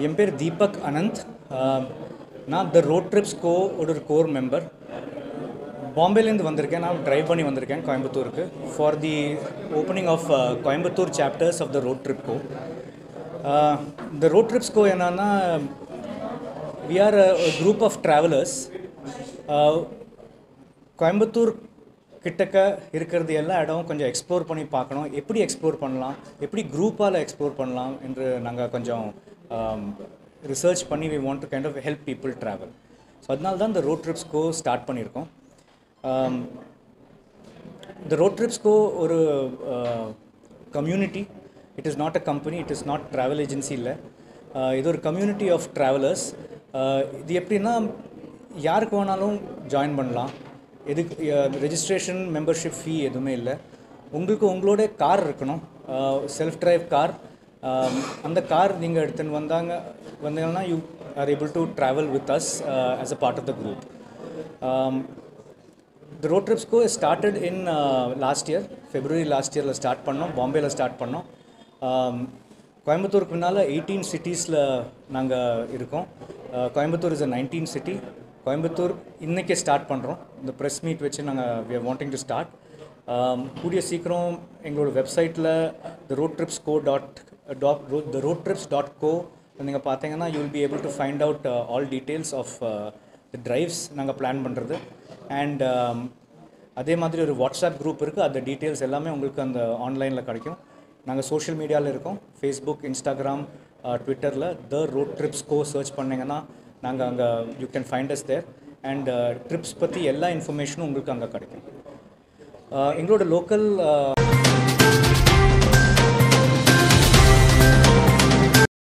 என் பேர் தீபக் அனந்த் ஆஹ் நான் த road trips go ஒரு கோர் மெம்பர் பாம்பேலேருந்து வந்திருக்கேன் நான் ட்ரைவ் பண்ணி வந்திருக்கேன் கோயம்புத்தூருக்கு for the opening of Coimbatore chapters of the road trip go இந்த ரோட் ட்ரிப்ஸ் கோ என்னன்னா we are a group of travellers Coimbatore கிட்டக்க இருக்கிறது எல்லா இடம் கொஞ்சம் எக்ஸ்ப்ளோர் பண்ணி பார்க்கணும் எப்படி எக்ஸ்ப்ளோர் பண்ணலாம் எப்படி குரூப்பால் எக்ஸ்ப்ளோர் பண்ணலாம் என்று நாங்கள் கொஞ்சம் ரிசர்ச் பண்ணி we want to kind of help people travel so அதனால தான் இந்த ரோட் ட்ரிப்ஸ் கோ ஸ்டார்ட் பண்ணியிருக்கோம் இந்த ரோட் ட்ரிப்ஸ் கோ ஒரு community it is not a company it is not travel agency இல்லை இது ஒரு கம்யூனிட்டி ஆஃப் ட்ராவலர்ஸ் இது எப்படின்னா யாருக்கு வேணாலும் ஜாயின் பண்ணலாம் எதுக்கு ரெஜிஸ்ட்ரேஷன் மெம்பர்ஷிப் ஃபீ எதுவுமே இல்லை உங்களுக்கு உங்களோட கார் இருக்கணும் செல்ஃப் டிரைவ் கார் அந்த கார் நீங்கள் எடுத்துன்னு வந்தாங்க வந்தீங்கன்னா you are able to travel with us as a part of the group the road trips go started in last year February last இயரில் ஸ்டார்ட் பண்ணோம் பாம்பேயில் ஸ்டார்ட் பண்ணோம் Um, கோயம்புத்தூருக்கு முன்னால் எயிட்டீன் சிட்டிஸில் நாங்கள் இருக்கோம் Uh, Coimbatore is a nineteen city Coimbatore இன்றைக்கே start பண்ணுறோம் இந்த ப்ரெஸ் மீட் வச்சு நாங்கள் we are wanting to start கூடிய சீக்கிரம் எங்களோட வெப்சைட்டில் the road trips go dot dot the road trips dot go நீங்கள் பார்த்தீங்கன்னா you will be able to find out all details of the drives நாங்கள் பிளான் பண்ணுறது அண்ட் அதே மாதிரி ஒரு வாட்ஸ்அப் குரூப் இருக்குது அந்த டீட்டெயில்ஸ் எல்லாமே உங்களுக்கு அந்த ஆன்லைனில் கிடைக்கும் நாங்கள் சோஷியல் மீடியாவில் இருக்கோம் ஃபேஸ்புக் இன்ஸ்டாகிராம் ட்விட்டரில் the road trips go search பண்ணிங்கன்னா நாங்கள் அங்கே you can find us there and trips பற்றி எல்லா இன்ஃபர்மேஷனும் உங்களுக்கு அங்கே கிடைக்கும் Uh, எங்களோட லோக்கல்